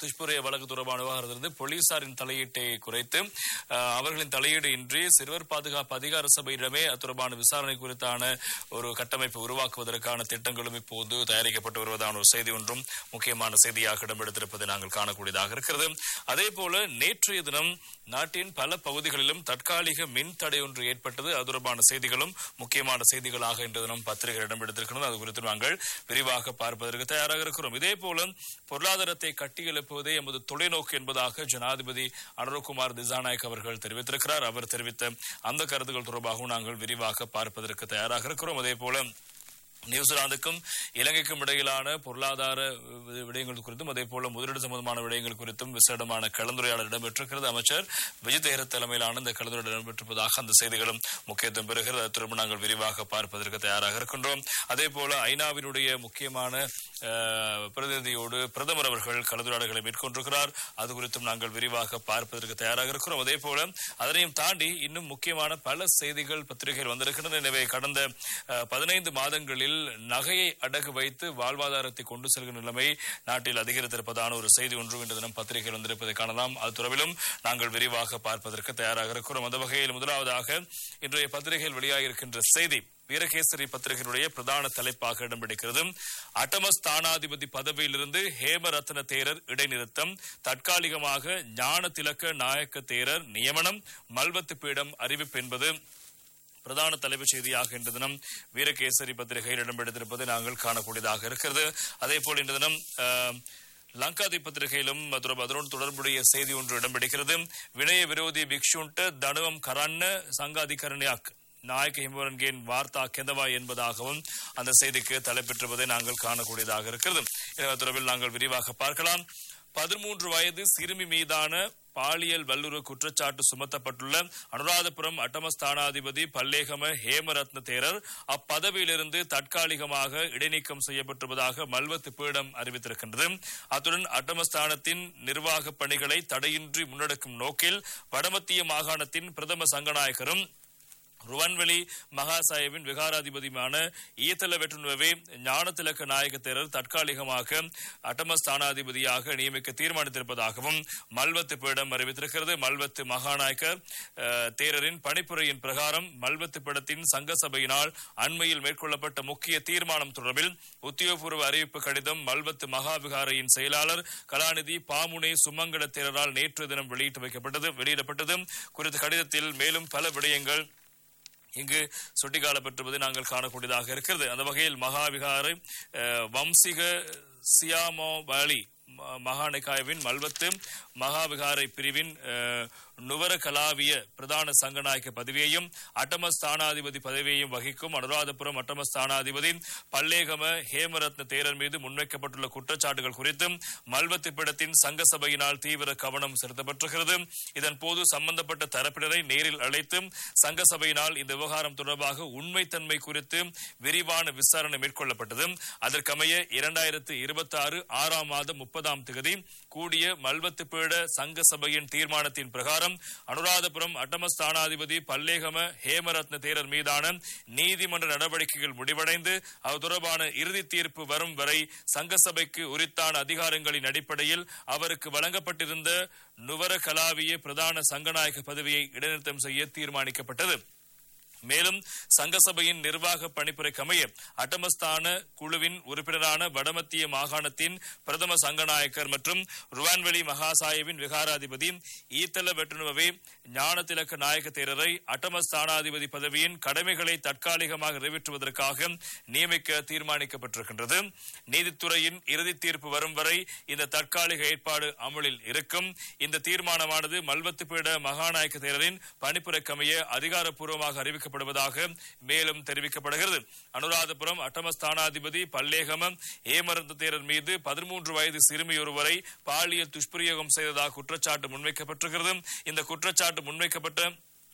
துஷ்பிரய வழக்கு தொடர்பான விவகாரத்திலிருந்து போலீசாரின் தலையீட்டை குறைத்து அஹ், அவர்களின் தலையீடு இன்றி சிறுவர் பாதுகாப்பு அதிகார சபையிடமே அது தொடர்பான விசாரணை குறித்தான ஒரு கட்டமைப்பு உருவாக்குவதற்கான திட்டங்களும் இப்போது தயாரிக்கப்பட்டு வருவதான ஒரு செய்தி ஒன்றும் முக்கியமான செய்தியாக இடம்பெடுத்திருப்பதை நாங்கள் காணக்கூடியதாக இருக்கிறது அதே போல நேற்றைய தினம் நாட்டின் பல பகுதிகளிலும் தற்காலிக மின் தடை ஒன்று ஏற்பட்டது அது தொடர்பான செய்திகளும் முக்கியமான செய்திகளாக இன்று தினம் பத்திரிகை இடம்பெடுத்திருக்கிறது அது குறித்து நாங்கள் விரிவாக பார்ப்பதற்கு தயாராக இருக்கிறோம் இதே போல பொருளாதாரத்தை கட்டியெழுப்புவதே எமது தொலைநோக்கு என்பதாக ஜனாதிபதி அனுரகுமார் திசாநாயக் அவர்கள் தெரிவித்திருக்கிறார் அவர் தெரிவித்த அந்த கருத்துக்கள் தொடர்பாகவும் நாங்கள் விரிவாக பார்ப்பதற்கு தயாராக இருக்கிறோம் அதே போல நியூசிலாந்துக்கும் இலங்கைக்கும் இடையிலான பொருளாதார வி- விடயங்கள் குறித்தும் அதே போல முதலீடு சம்பந்தமான விடயங்கள் குறித்தும் விசேடமான கலந்துரையாடல் இடம்பெற்றிருக்கிறது அமைச்சர் விஜய் தேர தலைமையிலான இந்த கலந்துரையாடல் இடம்பெற்றிருப்பதாக அந்த செய்திகளும் முக்கியத்துவம் பெறுகிறது அது திரும்ப நாங்கள் விரிவாக பார்ப்பதற்கு தயாராக இருக்கின்றோம் அதே போல ஐநாவினுடைய முக்கியமான அஹ், பிரதிநிதியோடு பிரதமர் அவர்கள் கலந்துரையாடல்களை மேற்கொண்டிருக்கிறார் அது குறித்தும் நாங்கள் விரிவாக பார்ப்பதற்கு தயாராக இருக்கிறோம் அதே போல அதனையும் தாண்டி இன்னும் முக்கியமான பல செய்திகள் பத்திரிகையில் வந்திருக்கின்றன எனவே கடந்த அஹ், பதினைந்து மாதங்களில் நகையை அடகு வைத்து வாழ்வாதாரத்தை கொண்டு செல்கிற நிலைமை நாட்டில் அதிகரித்திருப்பதான ஒரு செய்தி ஒன்று இன்று தினம் பத்திரிகையில் வந்திருப்பதை காணலாம் அது தொடர்பிலும் நாங்கள் விரிவாக பார்ப்பதற்கு தயாராக இருக்கிறோம் அந்த வகையில் முதலாவதாக இன்றைய பத்திரிகையில் வெளியாகியிருக்கின்ற செய்தி வீரகேசரி பத்திரிகையினுடைய பிரதான தலைப்பாக இடம்பிடிக்கிறது அட்டமஸ்தானாதிபதி பதவியிலிருந்து ஹேமரத்ன தேரர் இடைநிறுத்தம் தற்காலிகமாக ஞான திலக்க நாயக்க தேரர் நியமனம் மல்வத்து பீடம் அறிவிப்பு என்பது பிரதான தலைப்புச் செய்தியாக இன்று தினம் வீரகேசரி பத்திரிகையில் இடம்பெடுத்திருப்பதை நாங்கள் காணக்கூடியதாக இருக்கிறது அதே போல் இன்று தினம் அஹ், லங்காதி பத்திரிகையிலும் மற்றும் அதனோடு தொடர்புடைய செய்தி ஒன்று இடம்பெடுக்கிறது வினய விரோதி பிக்ஷுண்ட தனுவம் கரண்ண சங்காதிகரணியாக் நாயக்க ஹிமரன்கேன் வார்த்தா கெந்தவா என்பதாகவும் அந்த செய்திக்கு தலைப்பெற்றிருப்பதை நாங்கள் காணக்கூடியதாக இருக்கிறது எனவே தொடர்பில் நாங்கள் விரிவாக பார்க்கலாம் பதிமூன்று வயது சிறுமி மீதான பாலியல் வல்லுறவு குற்றச்சாட்டு சுமத்தப்பட்டுள்ள அனுராதபுரம் அட்டமஸ்தானாதிபதி பல்லேகம ஹேமரத்ன தேரர் அப்பதவியிலிருந்து தற்காலிகமாக இடைநீக்கம் செய்யப்பட்டிருப்பதாக மல்வத்து பீடம் அறிவித்திருக்கின்றது அத்துடன் அட்டமஸ்தானத்தின் நிர்வாக பணிகளை தடையின்றி முன்னெடுக்கும் நோக்கில் வடமத்திய மாகாணத்தின் பிரதம சங்கநாயகரும் ருவன்வெளி மகாசாயவின் விகாராதிபதியுமான ஈத்தல வெற்றுணுவை ஞானத்திலக்க நாயக தேரர் தற்காலிகமாக அட்டமஸ்தானாதிபதியாக நியமிக்க தீர்மானித்திருப்பதாகவும் மல்வத்து பீடம் அறிவித்திருக்கிறது மல்வத்து மகாநாயக்கர் அஹ், தேரரின் பணிப்புரையின் பிரகாரம் மல்வத்து பீடத்தின் சங்க சபையினால் அண்மையில் மேற்கொள்ளப்பட்ட முக்கிய தீர்மானம் தொடர்பில் உத்தியோகபூர்வ அறிவிப்பு கடிதம் மல்வத்து மகாவிகாரையின் செயலாளர் கலாநிதி பாமுனை சுமங்கட தேரரால் நேற்று தினம் வெளியிட்டு வைக்கப்பட்டது வெளியிடப்பட்டது குறித்த கடிதத்தில் மேலும் பல விடயங்கள் இங்கு சுட்டிக்காட்டப்பட்டிருப்பதை நாங்கள் காணக்கூடியதாக இருக்கிறது அந்த வகையில் மகாவிகாரை அஹ், வம்சிக சியாமோ வாலி ம- மகாநிகாயவின் மல்வத்து மகாவிகாரை பிரிவின் அஹ், நுவர கலாவிய பிரதான சங்கநாயக்க பதவியையும் அட்டமஸ்தானாதிபதி பதவியையும் வகிக்கும் அனுராதபுரம் அட்டமஸ்தானாதிபதி பல்லேகம ஹேமரத்ன தேரர் மீது முன்வைக்கப்பட்டுள்ள குற்றச்சாட்டுகள் குறித்தும் மல்வத்து பீடத்தின் சங்க சபையினால் தீவிர கவனம் செலுத்தப்பட்டிருக்கிறது இதன் போது சம்பந்தப்பட்ட தரப்பினரை நேரில் அழைத்து சங்க சபையினால் இந்த விவகாரம் தொடர்பாக உண்மைத்தன்மை குறித்து விரிவான விசாரணை மேற்கொள்ளப்பட்டது அதற்கமைய இரண்டாயிரத்து இருபத்தி ஆறு ஆறாம் மாதம் முப்பதாம் தேதி கூடிய மல்வத்து பீட சங்க சபையின் தீர்மானத்தின் பிரகாரம் அனுராதபுரம் அட்டமஸ்தானாதிபதி பல்லேகம ஹேமரத்ன தேரர் மீதான நீதிமன்ற நடவடிக்கைகள் முடிவடைந்து அது தொடர்பான இறுதி தீர்ப்பு வரும் வரை சங்க சபைக்கு உரித்தான அதிகாரங்களின் அடிப்படையில் அவருக்கு வழங்கப்பட்டிருந்த நுவர கலாவிய பிரதான சங்கநாயக பதவியை இடைநிறுத்தம் செய்ய தீர்மானிக்கப்பட்டது மேலும் சங்க சபையின் நிர்வாக பணிப்புரைக்கு அமைய அட்டமஸ்தான குழுவின் உறுப்பினரான வடமத்திய மாகாணத்தின் பிரதம சங்கநாயக்கர் மற்றும் ருவான்வெளி மகாசாயவின் விகாராதிபதி ஈத்தல வெட்டுணுவை ஞானத்திலக்க நாயக்க தேரரை அட்டமஸ்தானாதிபதி பதவியின் கடமைகளை தற்காலிகமாக நிறைவேற்றுவதற்காக நியமிக்க தீர்மானிக்கப்பட்டிருக்கின்றது நீதித்துறையின் இறுதி தீர்ப்பு வரும் வரை இந்த தற்காலிக ஏற்பாடு அமலில் இருக்கும் இந்த தீர்மானமானது மல்வத்து பீட மகாநாயக்க தேரரின் பணிப்புரைக்கமைய அதிகாரப்பூர்வமாக அறிவிக்கப்படுவதாக மேலும் தெரிவிக்கப்படுகிறது அனுராதபுரம் அட்டமஸ்தானாதிபதி பல்லேகம ஏமரந்த தேரர் மீது பதிமூன்று வயது சிறுமி ஒருவரை பாலியல் துஷ்பிரயோகம் செய்ததாக குற்றச்சாட்டு முன்வைக்கப்பட்டிருக்கிறது இந்த குற்றச்சாட்டு முன்வைக்கப்பட்ட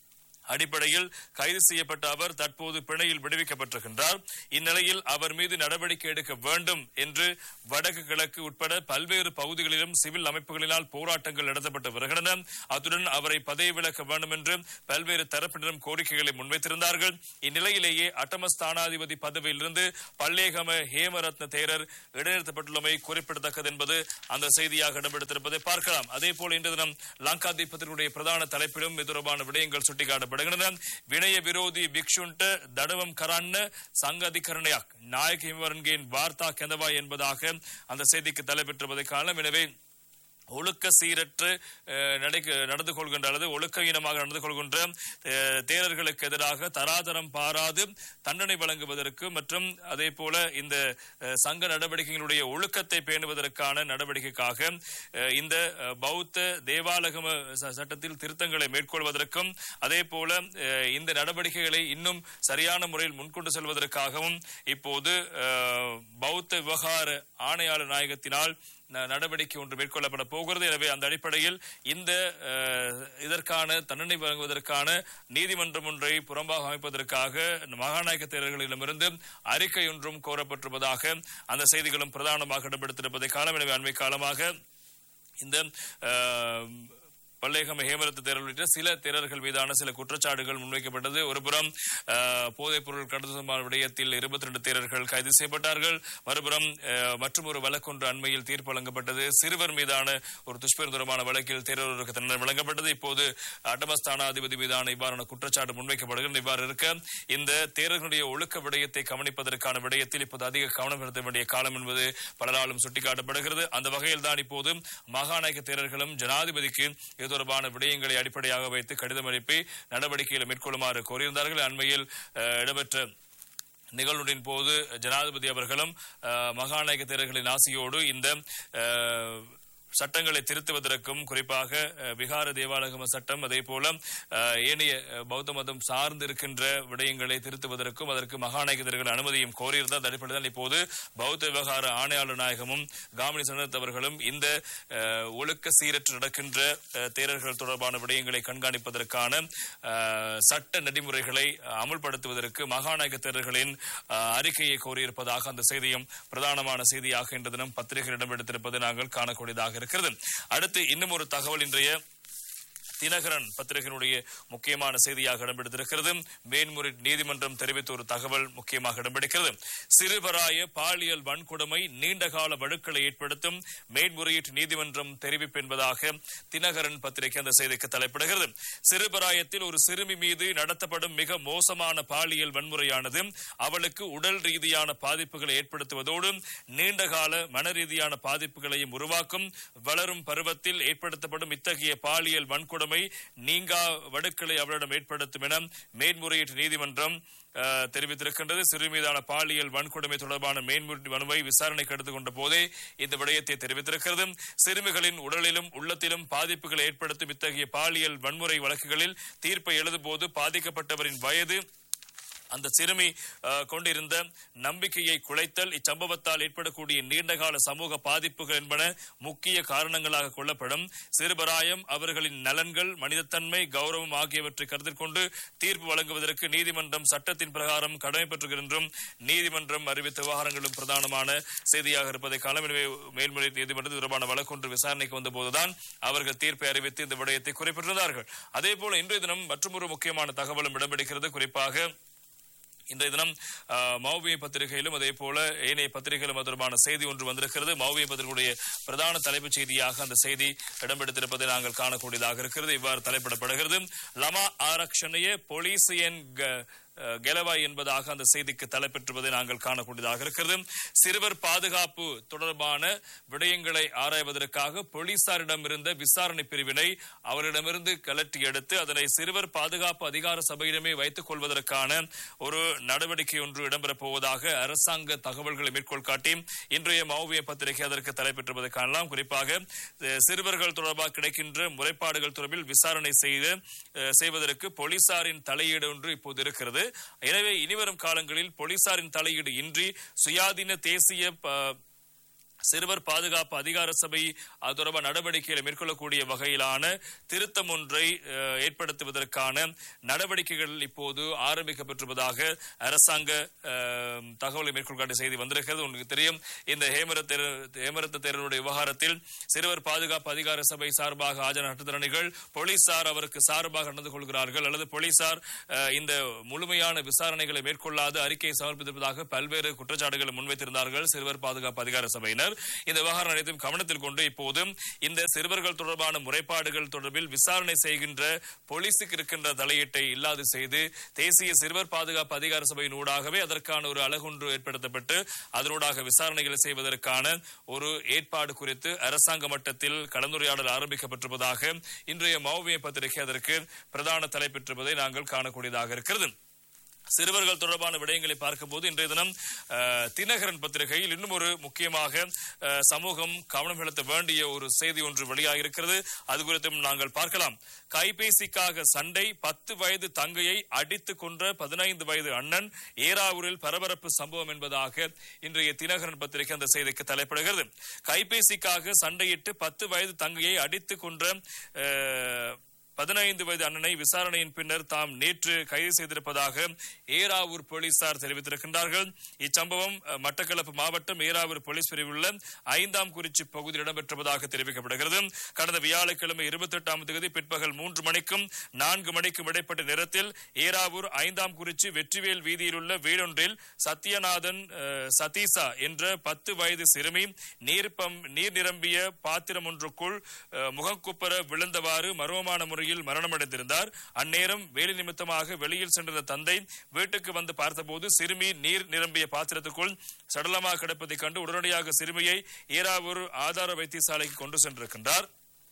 அடிப்படையில் கைது செய்யப்பட்ட அவர் தற்போது பிணையில் விடுவிக்கப்பட்டிருக்கின்றார் இந்நிலையில் அவர் மீது நடவடிக்கை எடுக்க வேண்டும் என்று வடக்கு கிழக்கு உட்பட பல்வேறு பகுதிகளிலும் சிவில் அமைப்புகளினால் போராட்டங்கள் நடத்தப்பட்டு வருகின்றன அத்துடன் அவரை பதவி விலக்க வேண்டும் என்று பல்வேறு தரப்பினரும் கோரிக்கைகளை முன்வைத்திருந்தார்கள் இந்நிலையிலேயே அட்டமஸ்தானாதிபதி பதவியிலிருந்து பல்லேகம ஹேமரத்ன தேரர் இடைநிறுத்தப்பட்டுள்ளமை குறிப்பிடத்தக்கது என்பது அந்த செய்தியாக இடம்பெடுத்திருப்பதை பார்க்கலாம் அதே போல இன்று தினம் லங்கா தீபத்தினுடைய பிரதான தலைப்பிலும் இது தொடர்பான விடயங்கள் சுட்டிக்காட்டப்படுகின்றன வினய விரோதி பிக்ஷுண்ட தடவம் கரான்ன சங்க அதிகரணையாக் நாயக் ஹிமவரன்கேன் வார்த்தா கெந்தவா என்பதாக அந்த செய்திக்கு தலைப்பெற்றிருப்பதை காணலாம் எனவே ஒழுக்க சீரற்று அஹ், நடக்க- நடந்து கொள்கின்ற அல்லது ஒழுக்கஹீனமாக நடந்து கொள்கின்ற அஹ், தேரர்களுக்கு எதிராக தராதரம் பாராது தண்டனை வழங்குவதற்கு மற்றும் அதே போல இந்த அஹ், சங்க நடவடிக்கைகளுடைய ஒழுக்கத்தை பேணுவதற்கான நடவடிக்கைக்காக அஹ், இந்த அஹ், பௌத்த தேவாலகம ச- சட்டத்தில் திருத்தங்களை மேற்கொள்வதற்கும் அதே போல அஹ், இந்த நடவடிக்கைகளை இன்னும் சரியான முறையில் முன்கொண்டு செல்வதற்காகவும் இப்போது அஹ், பௌத்த விவகார ஆணையாளர் நாயகத்தினால் ந- நடவடிக்கை ஒன்று மேற்கொள்ளப்பட போகிறது எனவே அந்த அடிப்படையில் இந்த அஹ், இதற்கான தண்டனை வழங்குவதற்கான நீதிமன்றம் ஒன்றை புறம்பாக அமைப்பதற்காக மகாநாயக தேரர்களிடமிருந்து அறிக்கை ஒன்றும் கோரப்பட்டிருப்பதாக அந்த செய்திகளும் பிரதானமாக இடம்பெடுத்திருப்பதை காலம் எனவே அண்மை காலமாக இந்த அஹ், பல்லேகம ஹேமரத் தேரர் உள்ளிட்ட சில தேரர்கள் மீதான சில குற்றச்சாட்டுகள் முன்வைக்கப்பட்டது ஒருபுறம் அஹ், போதைப் பொருள் கடத்தல் தொடர்பான விடயத்தில் இருபத்தி ரெண்டு தேரர்கள் கைது செய்யப்பட்டார்கள் மறுபுறம் மற்றும் ஒரு வழக்கொன்று அண்மையில் தீர்ப்பு வழங்கப்பட்டது சிறுவர் மீதான ஒரு துஷ்பிரம் தொடர்பான வழக்கில் தேரருக்கு தண்டனை வழங்கப்பட்டது இப்போது அட்டமஸ்தானாதிபதி மீதான இவ்வாறான குற்றச்சாட்டு முன்வைக்கப்படுகிறது இவ்வாறு இருக்க இந்த தேரர்களுடைய ஒழுக்க விடயத்தை கவனிப்பதற்கான விடயத்தில் இப்போது அதிக கவனம் செலுத்த வேண்டிய காலம் என்பது பலராலும் சுட்டிக்காட்டப்படுகிறது அந்த வகையில் தான் இப்போது மகாநாயக தேரர்களும் ஜனாதிபதிக்கு இது தொடர்பான விடயங்களை அடிப்படையாக வைத்து கடிதம் அனுப்பி நடவடிக்கைகளை மேற்கொள்ளுமாறு கோரியிருந்தார்கள் அண்மையில் அஹ், இடம்பெற்ற நிகழ்வுகளின் போது ஜனாதிபதி அவர்களும் அஹ், மகாநாயக தேரர்களின் ஆசையோடு இந்த அஹ், சட்டங்களை திருத்துவதற்கும் குறிப்பாக அஹ், விகார தேவாலகம சட்டம் அதே போல அஹ், ஏனைய அஹ், பௌத்த மதம் சார்ந்து இருக்கின்ற விடயங்களை திருத்துவதற்கும் அதற்கு மகாநாயக தேரர்கள் அனுமதியும் கோரியிருந்தார் அந்த அடிப்படையில் தான் இப்போது பௌத்த விவகார ஆணையாளர் நாயகமும் காமினி சனத் அவர்களும் இந்த அஹ், ஒழுக்க சீரற்று நடக்கின்ற அஹ், தேரர்கள் தொடர்பான விடயங்களை கண்காணிப்பதற்கான அஹ், சட்ட நெறிமுறைகளை அஹ், அமுல்படுத்துவதற்கு மகாநாயக தேரர்களின் அஹ், அறிக்கையை கோரியிருப்பதாக அந்த செய்தியும் பிரதானமான செய்தியாக இன்று தினம் பத்திரிகையில் இடம்பெடுத்திருப்பது நாங்கள் காணக்கூடியதாக இருக்கிறது அடுத்து இன்னும் ஒரு தகவல் இன்றைய தினகரன் பத்திரிகையினுடைய முக்கியமான செய்தியாக இடம்பெடுத்திருக்கிறது மேன்முறையீட்டு நீதிமன்றம் தெரிவித்த ஒரு தகவல் முக்கியமாக இடம்பெடுக்கிறது சிறுபராய பாலியல் வன்கொடுமை நீண்டகால வழுக்களை ஏற்படுத்தும் மேன்முறையீட்டு நீதிமன்றம் தெரிவிப்பு என்பதாக தினகரன் பத்திரிகை அந்த செய்திக்கு தலைப்பிடுகிறது சிறுபராயத்தில் ஒரு சிறுமி மீது நடத்தப்படும் மிக மோசமான பாலியல் வன்முறையானது அவளுக்கு உடல் ரீதியான பாதிப்புகளை ஏற்படுத்துவதோடு நீண்டகால மன ரீதியான பாதிப்புகளையும் உருவாக்கும் வளரும் பருவத்தில் ஏற்படுத்தப்படும் இத்தகைய பாலியல் வன்கொடுமை நீங்கா வடுக்களை அவரிடம் ஏற்படுத்தும் என மேன்முறையீட்டு நீதிமன்றம் அஹ், தெரிவித்திருக்கின்றது சிறு மீதான பாலியல் வன்கொடுமை தொடர்பான மேன்முறை மனுவை விசாரணைக்கு எடுத்துக் கொண்ட போதே இந்த விடயத்தை தெரிவித்திருக்கிறது சிறுமிகளின் உடலிலும் உள்ளத்திலும் பாதிப்புகளை ஏற்படுத்தும் இத்தகைய பாலியல் வன்முறை வழக்குகளில் தீர்ப்பை எழுதும்போது பாதிக்கப்பட்டவரின் வயது அந்த சிறுமி அஹ், கொண்டிருந்த நம்பிக்கையை குலைத்தல் இச்சம்பவத்தால் ஏற்படக்கூடிய நீண்டகால சமூக பாதிப்புகள் என்பன முக்கிய காரணங்களாக கொள்ளப்படும் சிறுபராயம் அவர்களின் நலன்கள் மனிதத்தன்மை கௌரவம் ஆகியவற்றை கருத்தில் கொண்டு தீர்ப்பு வழங்குவதற்கு நீதிமன்றம் சட்டத்தின் பிரகாரம் கடமைப்பட்டிருக்கிறது என்றும் நீதிமன்றம் அறிவித்த விவகாரங்களும் பிரதானமான செய்தியாக இருப்பதை காலம் எனவே மேல்முறையீட்டு நீதிமன்றத்தில் தொடர்பான வழக்கொன்று விசாரணைக்கு வந்தபோதுதான் அவர்கள் தீர்ப்பை அறிவித்து இந்த விடயத்தை குறிப்பிட்டிருந்தார்கள் அதே போல இன்றைய தினம் மற்றொரு முக்கியமான தகவலும் இடம்பெடுக்கிறது குறிப்பாக இன்றைய தினம் அஹ், மௌபிய பத்திரிகையிலும் அதே போல ஏனைய பத்திரிகையிலும் அது தொடர்பான செய்தி ஒன்று வந்திருக்கிறது மௌபிய பத்திரிகையுடைய பிரதான தலைப்புச் செய்தியாக அந்த செய்தி இடம்பெடுத்திருப்பதை நாங்கள் காணக்கூடியதாக இருக்கிறது இவ்வாறு தலைப்பிடப்படுகிறது லமா ஆரக்ஷணைய போலீஸ் என் க- அஹ், கெலவாய் என்பதாக அந்த செய்திக்கு தலைப்பெற்றுவதை நாங்கள் காணக்கூடியதாக இருக்கிறது சிறுவர் பாதுகாப்பு தொடர்பான விடயங்களை ஆராய்வதற்காக போலீசாரிடம் இருந்த விசாரணை பிரிவினை அவரிடமிருந்து கலட்டி எடுத்து அதனை சிறுவர் பாதுகாப்பு அதிகார சபையிடமே வைத்துக் கொள்வதற்கான ஒரு நடவடிக்கை ஒன்று இடம்பெறப் போவதாக அரசாங்க தகவல்களை மேற்கோள் காட்டி இன்றைய மௌவிய பத்திரிகை அதற்கு தலைப்பெற்றுவதை காணலாம் குறிப்பாக அஹ், சிறுவர்கள் தொடர்பாக கிடைக்கின்ற முறைப்பாடுகள் தொடர்பில் விசாரணை செய்து அஹ், செய்வதற்கு போலீசாரின் தலையீடு ஒன்று இப்போது இருக்கிறது எனவே இனிவரும் காலங்களில் போலீசாரின் தலையீடு இன்றி சுயாதீன தேசிய ப- சிறுவர் பாதுகாப்பு அதிகார சபை அது தொடர்பான நடவடிக்கைகளை மேற்கொள்ளக்கூடிய வகையிலான திருத்தம் ஒன்றை அஹ், ஏற்படுத்துவதற்கான நடவடிக்கைகள் இப்போது ஆரம்பிக்கப்பட்டிருப்பதாக அரசாங்க அஹ், தகவலை மேற்கொள்ள செய்தி வந்திருக்கிறது உங்களுக்கு தெரியும் இந்த ஹேமரத் தேர் ஹேமரத் தேர்தலுடைய விவகாரத்தில் சிறுவர் பாதுகாப்பு அதிகார சபை சார்பாக ஆஜரான சட்டத்தரணிகள் போலீசார் அவருக்கு சார்பாக நடந்து கொள்கிறார்கள் அல்லது போலீசார் அஹ், இந்த முழுமையான விசாரணைகளை மேற்கொள்ளாது அறிக்கையை சமர்ப்பித்திருப்பதாக பல்வேறு குற்றச்சாட்டுகளை முன்வைத்திருந்தார்கள் சிறுவர் பாதுகாப்பு அதிகார சபையினர் இந்த விவகாரம் அனைத்தும் கவனத்தில் கொண்டு இப்போது இந்த சிறுவர்கள் தொடர்பான முறைப்பாடுகள் தொடர்பில் விசாரணை செய்கின்ற போலீசுக்கு இருக்கின்ற தலையீட்டை இல்லாது செய்து தேசிய சிறுவர் பாதுகாப்பு அதிகார சபையின் ஊடாகவே அதற்கான ஒரு அழகொன்று ஏற்படுத்தப்பட்டு அதனூடாக விசாரணைகளை செய்வதற்கான ஒரு ஏற்பாடு குறித்து அரசாங்க மட்டத்தில் கலந்துரையாடல் ஆரம்பிக்கப்பட்டிருப்பதாக இன்றைய மௌவிய பத்திரிகை அதற்கு பிரதான தலைப்பெற்றிருப்பதை நாங்கள் காணக்கூடியதாக இருக்கிறது சிறுவர்கள் தொடர்பான விடயங்களை பார்க்கும்போது இன்றைய தினம் அஹ், தினகரன் பத்திரிகையில் இன்னும் ஒரு முக்கியமாக அஹ், சமூகம் கவனம் செலுத்த வேண்டிய ஒரு செய்தி ஒன்று வெளியாகிருக்கிறது அது குறித்தும் நாங்கள் பார்க்கலாம் கைபேசிக்காக சண்டை பத்து வயது தங்கையை அடித்து கொன்ற பதினைந்து வயது அண்ணன் ஏராவூரில் பரபரப்பு சம்பவம் என்பதாக இன்றைய தினகரன் பத்திரிகை அந்த செய்திக்கு தலைப்பிடுகிறது கைபேசிக்காக சண்டையிட்டு பத்து வயது தங்கையை அடித்து கொன்ற அஹ், பதினைந்து வயது அண்ணனை விசாரணையின் பின்னர் தாம் நேற்று கைது செய்திருப்பதாக ஏராவூர் போலீசார் தெரிவித்திருக்கின்றார்கள் இச்சம்பவம் அஹ், மட்டக்களப்பு மாவட்டம் ஏராவூர் போலீஸ் பிரிவில் உள்ள ஐந்தாம் குறிச்சி பகுதியில் இடம்பெற்றதாக தெரிவிக்கப்படுகிறது கடந்த வியாழக்கிழமை இருபத்தி எட்டாம் தேதி பிற்பகல் மூன்று மணிக்கும் நான்கு மணிக்கும் இடைப்பட்ட நேரத்தில் ஏராவூர் ஐந்தாம் குறிச்சி வெற்றிவேல் வீதியில் உள்ள வீடொன்றில் சத்யநாதன் அஹ், சதீசா என்ற பத்து வயது சிறுமி நீர் பம் நீர் நிரம்பிய பாத்திரம் ஒன்றுக்குள் அஹ், முகக்குப்புற விழுந்தவாறு மர்மமான முறையில் மரணமடைந்திருந்தார் அந்நேரம் வேலை நிமித்தமாக வெளியில் சென்றிருந்த தந்தை வீட்டுக்கு வந்து பார்த்தபோது சிறுமி நீர் நிரம்பிய பாத்திரத்துக்குள் சடலமாக கிடப்பதைக் கண்டு உடனடியாக சிறுமியை ஈராவூர் ஆதார வைத்தியசாலைக்கு கொண்டு சென்றிருக்கின்றார்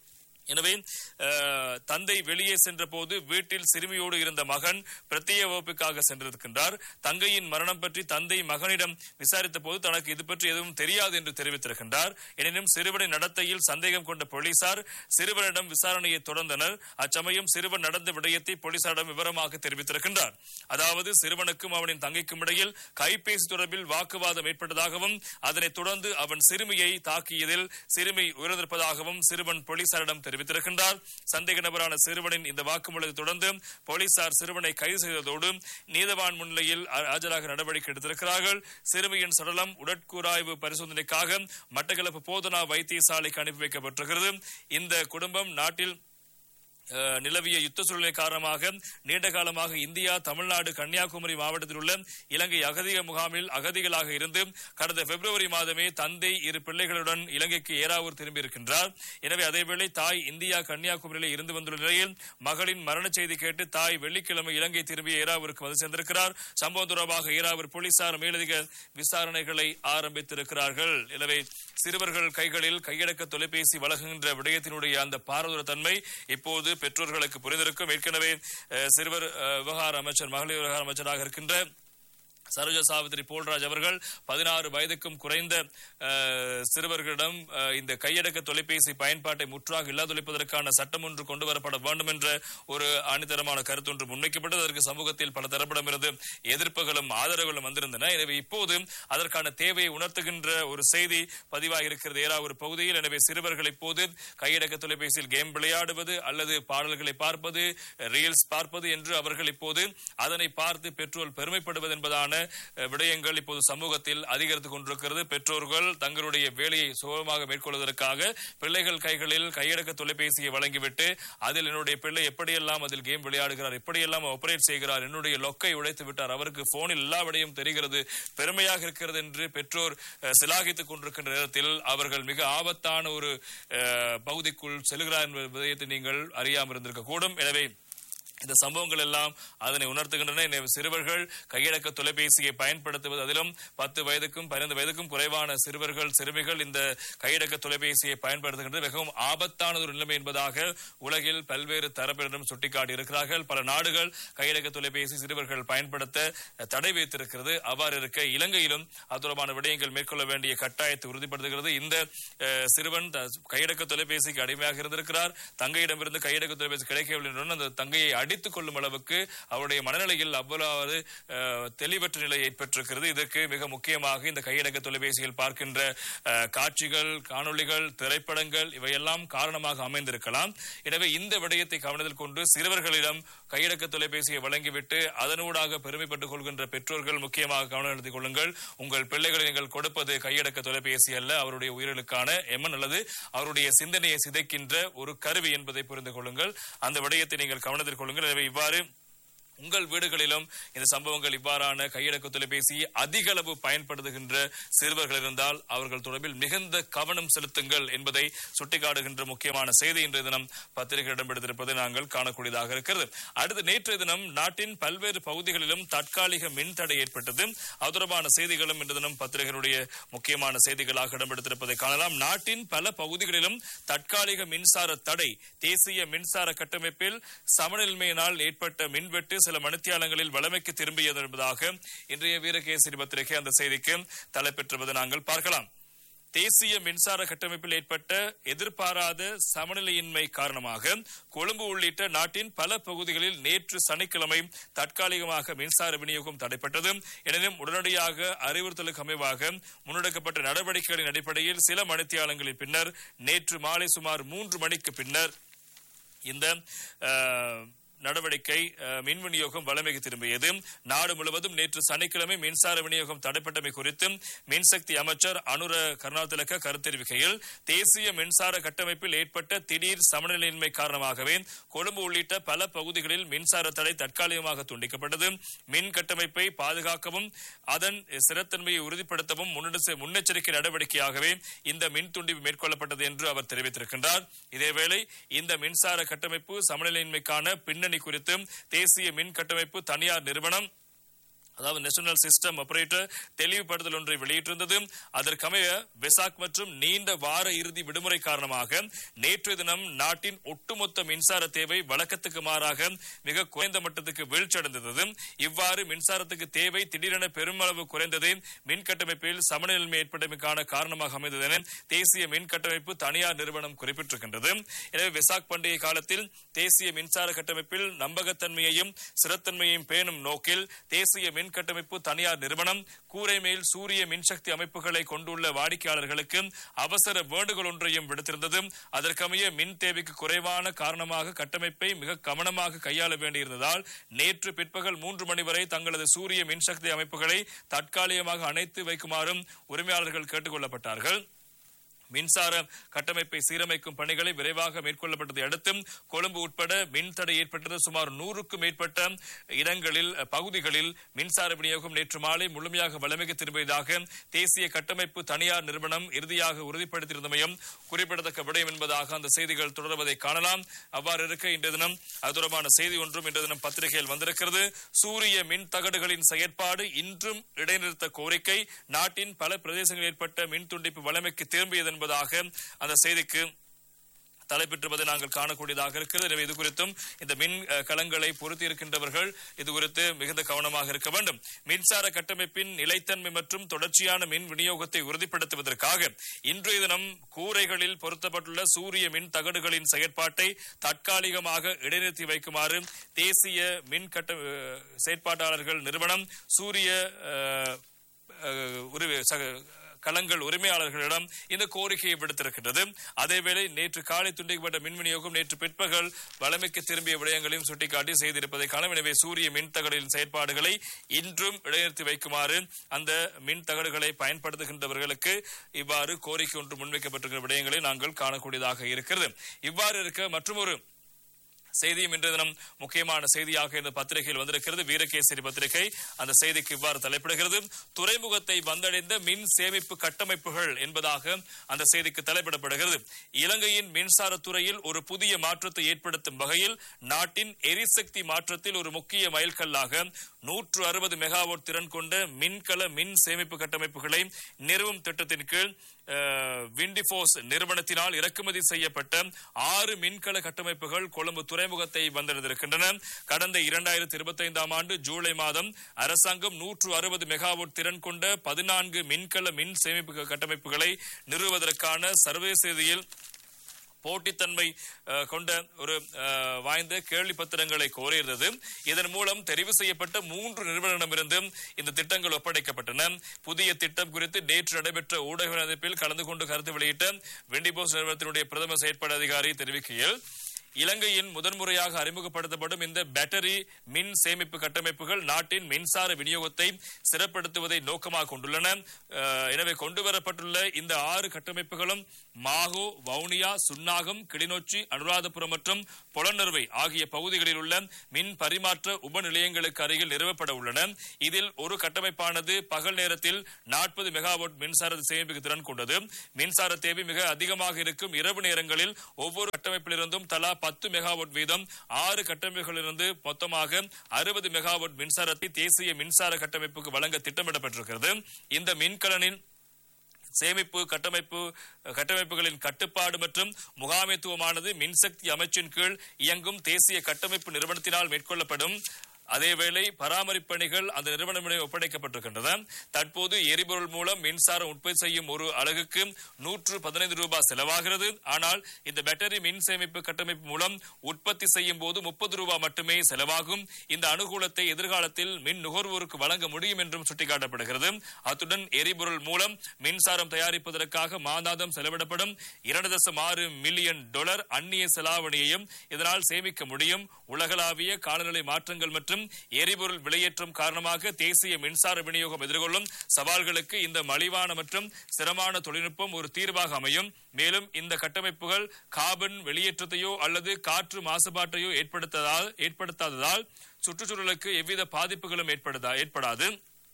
எனவே அஹ், தந்தை வெளியே சென்ற போது வீட்டில் சிறுமியோடு இருந்த மகன் பிரத்யேக வகுப்புக்காக சென்றிருக்கின்றார் தங்கையின் மரணம் பற்றி தந்தை மகனிடம் விசாரித்த போது தனக்கு இது பற்றி எதுவும் தெரியாது என்று தெரிவித்திருக்கின்றார் எனினும் சிறுவனை நடத்தையில் சந்தேகம் கொண்ட போலீசார் சிறுவனிடம் விசாரணையை தொடர்ந்தனர் அச்சமயம் சிறுவன் நடந்த விடயத்தை போலீசாரிடம் விவரமாக தெரிவித்திருக்கின்றார் அதாவது சிறுவனுக்கும் அவனின் தங்கைக்கும் இடையில் கைபேசி தொடர்பில் வாக்குவாதம் ஏற்பட்டதாகவும் அதனைத் தொடர்ந்து அவன் சிறுமியை தாக்கியதில் சிறுமி உயிரிழந்திருப்பதாகவும் சிறுவன் போலீசாரிடம் தெரிவித்திருக்கின்றார் சந்தேக நபரான சிறுவனின் இந்த வாக்குமூலத்தை தொடர்ந்து போலீசார் சிறுவனை கைது செய்ததோடு நீதவான் முன்னிலையில் ஆ- ஆஜராக நடவடிக்கை எடுத்திருக்கிறார்கள் சிறுமியின் சடலம் உடற்கூராய்வு பரிசோதனைக்காக மட்டக்களப்பு போதனா வைத்தியசாலைக்கு அனுப்பி வைக்கப்பட்டிருக்கிறது இந்த குடும்பம் நாட்டில் அஹ், நிலவிய யுத்த சூழ்நிலை காரணமாக நீண்ட காலமாக இந்தியா தமிழ்நாடு கன்னியாகுமரி மாவட்டத்தில் உள்ள இலங்கை அகதிக முகாமில் அகதிகளாக இருந்து கடந்த பிப்ரவரி மாதமே தந்தை இரு பிள்ளைகளுடன் இலங்கைக்கு ஏறாவூர் திரும்பியிருக்கின்றார் எனவே அதேவேளை தாய் இந்தியா கன்னியாகுமரியில் இருந்து வந்துள்ள நிலையில் மகளின் மரண செய்தி கேட்டு தாய் வெள்ளிக்கிழமை இலங்கை திரும்பிய ஏறாவூருக்கு வந்து சேர்ந்திருக்கிறார் சம்பவம் தொடர்பாக ஏறாவூர் போலீசார் மேலதிக விசாரணைகளை ஆரம்பித்திருக்கிறார்கள் எனவே சிறுவர்கள் கைகளில் கையடக்க தொலைபேசி வழங்குகின்ற விடயத்தினுடைய அந்த பாரதூர தன்மை இப்போது பெற்றோர்களுக்கு புரிந்திருக்கும் ஏற்கனவே அஹ், சிறுவர் அஹ், விவகார அமைச்சர் மகளிர் விவகார அமைச்சராக இருக்கின்ற சரோஜா சாவித்ரி போல்ராஜ் அவர்கள் பதினாறு வயதுக்கும் குறைந்த அஹ், சிறுவர்களிடம் அஹ், இந்த கையடக்க தொலைபேசி பயன்பாட்டை முற்றாக இல்லாதொழிப்பதற்கான சட்டம் ஒன்று கொண்டு வரப்பட வேண்டும் என்ற ஒரு அணிதரமான கருத்து ஒன்று முன்வைக்கப்பட்டது அதற்கு சமூகத்தில் பல தரப்பிடமிருந்து எதிர்ப்புகளும் ஆதரவுகளும் வந்திருந்தன எனவே இப்போது அதற்கான தேவையை உணர்த்துகின்ற ஒரு செய்தி பதிவாக இருக்கிறது ஏறா ஒரு பகுதியில் எனவே சிறுவர்கள் இப்போது கையடக்க தொலைபேசியில் கேம் விளையாடுவது அல்லது பாடல்களை பார்ப்பது ரீல்ஸ் பார்ப்பது என்று அவர்கள் இப்போது அதனை பார்த்து பெற்றோர் பெருமைப்படுவது என்பதான அஹ், விடயங்கள் இப்போது சமூகத்தில் அதிகரித்துக் கொண்டிருக்கிறது பெற்றோர்கள் தங்களுடைய வேலையை சுகமாக மேற்கொள்வதற்காக பிள்ளைகள் கைகளில் கையடக்க தொலைபேசியை வழங்கிவிட்டு அதில் என்னுடைய பிள்ளை எப்படியெல்லாம் அதில் கேம் விளையாடுகிறார் எப்படியெல்லாம் ஆபரேட் செய்கிறார் என்னுடைய லொக்கை உடைத்து விட்டார் அவருக்கு போனில் எல்லா விடையும் தெரிகிறது பெருமையாக இருக்கிறது என்று பெற்றோர் அஹ், சிலாகித்துக் கொண்டிருக்கின்ற நேரத்தில் அவர்கள் மிக ஆபத்தான ஒரு அஹ், பகுதிக்குள் செல்கிறார் என்ற விடயத்தை நீங்கள் அறியாமல் இருந்திருக்க கூடும் எனவே இந்த சம்பவங்கள் எல்லாம் அதனை உணர்த்துகின்றன எனவே சிறுவர்கள் கையடக்க தொலைபேசியை பயன்படுத்துவது அதிலும் பத்து வயதுக்கும் பதினைந்து வயதுக்கும் குறைவான சிறுவர்கள் சிறுமிகள் இந்த கையடக்க தொலைபேசியை பயன்படுத்துகின்றது மிகவும் ஆபத்தானது ஒரு நிலைமை என்பதாக உலகில் பல்வேறு தரப்பினரும் சுட்டிக்காட்டி இருக்கிறார்கள் பல நாடுகள் கையடக்க தொலைபேசி சிறுவர்கள் பயன்படுத்த தடை வைத்திருக்கிறது அவ்வாறு இருக்க இலங்கையிலும் அது தொடர்பான விடயங்கள் மேற்கொள்ள வேண்டிய கட்டாயத்தை உறுதிப்படுத்துகிறது இந்த அஹ், சிறுவன் த- கையடக்க தொலைபேசிக்கு அடிமையாக இருந்திருக்கிறார் தங்கையிடமிருந்து கையடக்க தொலைபேசி கிடைக்கவில்லை என்று அந்த தங்கையை அடித்துக் கொள்ளும் அளவுக்கு அவருடைய மனநிலையில் அவ்வளவு அஹ், தெளிவற்ற நிலை ஏற்பட்டிருக்கிறது இதற்கு மிக முக்கியமாக இந்த கையடக்க தொலைபேசியில் பார்க்கின்ற அஹ், காட்சிகள் காணொளிகள் திரைப்படங்கள் இவையெல்லாம் காரணமாக அமைந்திருக்கலாம் எனவே இந்த விடயத்தை கவனத்தில் கொண்டு சிறுவர்களிடம் கையடக்க தொலைபேசியை வழங்கிவிட்டு அதனூடாக பெருமைப்பட்டுக் கொள்கின்ற பெற்றோர்கள் முக்கியமாக கவனம் எடுத்துக் கொள்ளுங்கள் உங்கள் பிள்ளைகளை நீங்கள் கொடுப்பது கையடக்க தொலைபேசி அல்ல அவருடைய உயிர்களுக்கான எமன் அல்லது அவருடைய சிந்தனையை சிதைக்கின்ற ஒரு கருவி என்பதை புரிந்து கொள்ளுங்கள் அந்த விடயத்தை நீங்கள் கவனத்தில் கொள்ளுங்கள் எனவே இவ்வாறு உங்கள் வீடுகளிலும் இந்த சம்பவங்கள் இவ்வாறான கையடக்க தொலைபேசியை அதிக அளவு பயன்படுத்துகின்ற சிறுவர்கள் இருந்தால் அவர்கள் தொடர்பில் மிகுந்த கவனம் செலுத்துங்கள் என்பதை சுட்டிக்காட்டுகின்ற முக்கியமான செய்தி இன்றைய தினம் பத்திரிகை இடம்பெடுத்திருப்பதை நாங்கள் காணக்கூடியதாக இருக்கிறது அடுத்து நேற்றைய தினம் நாட்டின் பல்வேறு பகுதிகளிலும் தற்காலிக மின்தடை ஏற்பட்டது அது தொடர்பான செய்திகளும் இன்று தினம் பத்திரிகைகளுடைய முக்கியமான செய்திகளாக இடம்பெடுத்திருப்பதை காணலாம் நாட்டின் பல பகுதிகளிலும் தற்காலிக மின்சார தடை தேசிய மின்சார கட்டமைப்பில் சமநிலைமையினால் ஏற்பட்ட மின்வெட்டு சில மணித்தியாலங்களில் வளமைக்கு திரும்பியது என்பதாக இன்றைய வீரகேசரி பத்திரிகை அந்த செய்திக்கு தலைப்பெற்றுவதை நாங்கள் பார்க்கலாம் தேசிய மின்சார கட்டமைப்பில் ஏற்பட்ட எதிர்பாராத சமநிலையின்மை காரணமாக கொழும்பு உள்ளிட்ட நாட்டின் பல பகுதிகளில் நேற்று சனிக்கிழமை தற்காலிகமாக மின்சார விநியோகம் தடைப்பட்டது எனினும் உடனடியாக அறிவுறுத்தலுக்கு அமைவாக முன்னெடுக்கப்பட்ட நடவடிக்கைகளின் அடிப்படையில் சில மணித்தியாலங்களின் பின்னர் நேற்று மாலை சுமார் மூன்று மணிக்கு பின்னர் இந்த அஹ், நடவடிக்கை அஹ், மின் விநியோகம் வளமைக்கு திரும்பியது நாடு முழுவதும் நேற்று சனிக்கிழமை மின்சார விநியோகம் தடைப்பட்டமை குறித்து மின்சக்தி அமைச்சர் அனுர கருணாதிலக்க கருத்தெரிவிக்கையில் தேசிய மின்சார கட்டமைப்பில் ஏற்பட்ட திடீர் சமநிலையின்மை காரணமாகவே கொழும்பு உள்ளிட்ட பல பகுதிகளில் மின்சார தடை தற்காலிகமாக துண்டிக்கப்பட்டது மின் கட்டமைப்பை பாதுகாக்கவும் அதன் ஸ்திரத்தன்மையை உறுதிப்படுத்தவும் முன்னெடு- முன்னெச்சரிக்கை நடவடிக்கையாகவே இந்த மின் துண்டிப்பு மேற்கொள்ளப்பட்டது என்று அவர் தெரிவித்திருக்கின்றார் இதேவேளை இந்த மின்சார கட்டமைப்பு சமநிலையின்மைக்கான பின்னணி குறித்து தேசிய மின் கட்டமைப்பு தனியார் நிறுவனம் அதாவது நேஷனல் சிஸ்டம் ஆபரேட்டர் தெளிவுபடுத்தல் ஒன்றை வெளியிட்டிருந்தது அதற்கமைய வெசாக் மற்றும் நீண்ட வார இறுதி விடுமுறை காரணமாக நேற்றைய தினம் நாட்டின் ஒட்டுமொத்த மின்சார தேவை வழக்கத்துக்கு மாறாக மிக குறைந்த மட்டத்துக்கு வீழ்ச்சியடைந்தது இவ்வாறு மின்சாரத்துக்கு தேவை திடீரென பெருமளவு குறைந்தது மின் கட்டமைப்பில் சமநிலைமை ஏற்பட்டமைக்கான காரணமாக அமைந்தது என தேசிய மின் கட்டமைப்பு தனியார் நிறுவனம் குறிப்பிட்டிருக்கின்றது எனவே வெசாக் பண்டிகை காலத்தில் தேசிய மின்சார கட்டமைப்பில் நம்பகத்தன்மையையும் ஸ்திரத்தன்மையையும் பேணும் நோக்கில் தேசிய மின் கட்டமைப்பு தனியார் நிறுவனம் கூரை மேல் சூரிய மின்சக்தி அமைப்புகளை கொண்டுள்ள வாடிக்கையாளர்களுக்கு அவசர வேண்டுகோள் ஒன்றையும் விடுத்திருந்தது அதற்கமைய மின் தேவைக்கு குறைவான காரணமாக கட்டமைப்பை மிக கவனமாக கையாள வேண்டியிருந்ததால் நேற்று பிற்பகல் மூன்று மணி வரை தங்களது சூரிய மின்சக்தி அமைப்புகளை தற்காலிகமாக அணைத்து வைக்குமாறும் உரிமையாளர்கள் கேட்டுக் கொள்ளப்பட்டார்கள் மின்சார கட்டமைப்பை சீரமைக்கும் பணிகளை விரைவாக மேற்கொள்ளப்பட்டதை அடுத்து கொழும்பு உட்பட மின்தடை ஏற்பட்டது சுமார் நூறுக்கும் மேற்பட்ட இடங்களில் பகுதிகளில் மின்சார விநியோகம் நேற்று மாலை முழுமையாக வளமைக்கு திரும்பியதாக தேசிய கட்டமைப்பு தனியார் நிறுவனம் இறுதியாக உறுதிப்படுத்தியிருந்தமையும் குறிப்பிடத்தக்க விடயம் என்பதாக அந்த செய்திகள் தொடர்வதை காணலாம் அவ்வாறு இருக்க இன்றைய தினம் அது தொடர்பான செய்தி ஒன்றும் இன்றைய தினம் பத்திரிகையில் வந்திருக்கிறது சூரிய மின் தகடுகளின் செயற்பாடு இன்றும் இடைநிறுத்த கோரிக்கை நாட்டின் பல பிரதேசங்களில் ஏற்பட்ட மின் துண்டிப்பு வளமைக்கு திரும்பியது என்பதாக அந்த செய்திக்கு தலைப்பெற்றுவதை நாங்கள் காணக்கூடியதாக இருக்கிறது எனவே இது குறித்தும் இந்த மின் அஹ், கலங்களை பொருத்தி இருக்கின்றவர்கள் இது குறித்து மிகுந்த கவனமாக இருக்க வேண்டும் மின்சார கட்டமைப்பின் நிலைத்தன்மை மற்றும் தொடர்ச்சியான மின் விநியோகத்தை உறுதிப்படுத்துவதற்காக இன்றைய தினம் கூரைகளில் பொருத்தப்பட்டுள்ள சூரிய மின் தகடுகளின் செயற்பாட்டை தற்காலிகமாக இடைநிறுத்தி வைக்குமாறு தேசிய மின் கட்ட அஹ், செயற்பாட்டாளர்கள் நிறுவனம் சூரிய அஹ், அஹ், உரிமை சக- களங்கள் உரிமையாளர்களிடம் இந்த கோரிக்கையை விடுத்திருக்கின்றது அதேவேளை நேற்று காலை துண்டிக்கப்பட்ட மின் விநியோகம் நேற்று பிற்பகல் வளமைக்கு திரும்பிய விடயங்களையும் சுட்டிக்காட்டி செய்திருப்பதை காணும் எனவே சூரிய மின் தகடுகளின் செயற்பாடுகளை இன்றும் இடைநிறுத்தி வைக்குமாறு அந்த மின் தகடுகளை பயன்படுத்துகின்றவர்களுக்கு இவ்வாறு கோரிக்கை ஒன்று முன்வைக்கப்பட்டிருக்கிற விடயங்களை நாங்கள் காணக்கூடியதாக இருக்கிறது இவ்வாறு இருக்க மற்றொரு செய்தியும் இன்றைய தினம் முக்கியமான செய்தியாக இந்த பத்திரிகையில் வந்திருக்கிறது வீரகேசரி பத்திரிகை அந்த செய்திக்கு இவ்வாறு தலைப்பிடுகிறது துறைமுகத்தை வந்தடைந்த மின் சேமிப்பு கட்டமைப்புகள் என்பதாக அந்த செய்திக்கு தலைப்பிடப்படுகிறது இலங்கையின் மின்சார துறையில் ஒரு புதிய மாற்றத்தை ஏற்படுத்தும் வகையில் நாட்டின் எரிசக்தி மாற்றத்தில் ஒரு முக்கிய மைல்கல்லாக நூற்று அறுபது மெகாவாட் திறன் கொண்ட மின்கல மின் சேமிப்பு கட்டமைப்புகளை நிறுவும் திட்டத்தின் கீழ் அஹ், விண்டிஃபோர்ஸ் நிறுவனத்தினால் இறக்குமதி செய்யப்பட்ட ஆறு மின்கல கட்டமைப்புகள் கொழும்பு துறைமுகத்தை வந்தடைந்திருக்கின்றன கடந்த இரண்டாயிரத்தி இருபத்தி ஐந்தாம் ஆண்டு ஜூலை மாதம் அரசாங்கம் நூற்று அறுபது மெகாவாட் திறன் கொண்ட பதினான்கு மின்கல மின் சேமிப்பு கட்டமைப்புகளை நிறுவுவதற்கான சர்வதேச ரீதியில் போட்டித்தன்மை அஹ், கொண்ட ஒரு அஹ், வாய்ந்த கேள்வி பத்திரங்களை கோரியிருந்தது இதன் மூலம் தெரிவு செய்யப்பட்ட மூன்று நிறுவனங்களிடமிருந்து இந்த திட்டங்கள் ஒப்படைக்கப்பட்டன புதிய திட்டம் குறித்து நேற்று நடைபெற்ற ஊடக சந்திப்பில் கலந்து கொண்டு கருத்து வெளியிட்ட வெண்டிபோஸ் நிறுவனத்தினுடைய பிரதம செயற்பாடு அதிகாரி தெரிவிக்கையில் இலங்கையின் முதன்முறையாக அறிமுகப்படுத்தப்படும் இந்த பேட்டரி மின் சேமிப்பு கட்டமைப்புகள் நாட்டின் மின்சார விநியோகத்தை சிறப்படுத்துவதை நோக்கமாக கொண்டுள்ளன அஹ், எனவே கொண்டுவரப்பட்டுள்ள இந்த ஆறு கட்டமைப்புகளும் மாகோ வவுனியா சுன்னாகம் கிளிநொச்சி அனுராதபுரம் மற்றும் பொலனறுவை ஆகிய பகுதிகளில் உள்ள மின் பரிமாற்ற உப நிலையங்களுக்கு அருகில் நிறுவப்பட உள்ளன இதில் ஒரு கட்டமைப்பானது பகல் நேரத்தில் நாற்பது மெகாவாட் மின்சார சேமிப்பு திறன் கொண்டது மின்சார தேவை மிக அதிகமாக இருக்கும் இரவு நேரங்களில் ஒவ்வொரு கட்டமைப்பிலிருந்தும் தலா பத்து மெகாவாட் வீதம் ஆறு கட்டமைப்புகளிலிருந்து மொத்தமாக அறுபது மெகாவாட் மின்சாரத்தை தேசிய மின்சார கட்டமைப்புக்கு வழங்க திட்டமிடப்பட்டிருக்கிறது இந்த மின்கலனின் சேமிப்பு கட்டமைப்பு கட்டமைப்புகளின் கட்டுப்பாடு மற்றும் முகாமைத்துவமானது மின்சக்தி அமைச்சின் கீழ் இயங்கும் தேசிய கட்டமைப்பு நிறுவனத்தினால் மேற்கொள்ளப்படும் அதேவேளை பராமரிப்பு பணிகள் அந்த நிறுவனமிடம் ஒப்படைக்கப்பட்டிருக்கின்றன தற்போது எரிபொருள் மூலம் மின்சாரம் உற்பத்தி செய்யும் ஒரு அலகுக்கு நூற்று பதினைந்து ரூபாய் செலவாகிறது ஆனால் இந்த பேட்டரி மின் சேமிப்பு கட்டமைப்பு மூலம் உற்பத்தி செய்யும் போது முப்பது ரூபாய் மட்டுமே செலவாகும் இந்த அனுகூலத்தை எதிர்காலத்தில் மின் நுகர்வோருக்கு வழங்க முடியும் என்றும் சுட்டிக்காட்டப்படுகிறது அத்துடன் எரிபொருள் மூலம் மின்சாரம் தயாரிப்பதற்காக மாதாந்தம் செலவிடப்படும் இரண்டு தசம் ஆறு மில்லியன் டாலர் அந்நிய செலாவணியையும் இதனால் சேமிக்க முடியும் உலகளாவிய காலநிலை மாற்றங்கள் மற்றும் எரிபொருள் விலையேற்றம் காரணமாக தேசிய மின்சார விநியோகம் எதிர்கொள்ளும் சவால்களுக்கு இந்த மலிவான மற்றும் சிரமமான தொழில்நுட்பம் ஒரு தீர்வாக அமையும் மேலும் இந்த கட்டமைப்புகள் கார்பன் வெளியேற்றத்தையோ அல்லது காற்று மாசுபாட்டையோ ஏற்படுத்ததால் ஏற்படுத்தாததால் சுற்றுச்சூழலுக்கு எவ்வித பாதிப்புகளும் ஏற்படுதா ஏற்படாது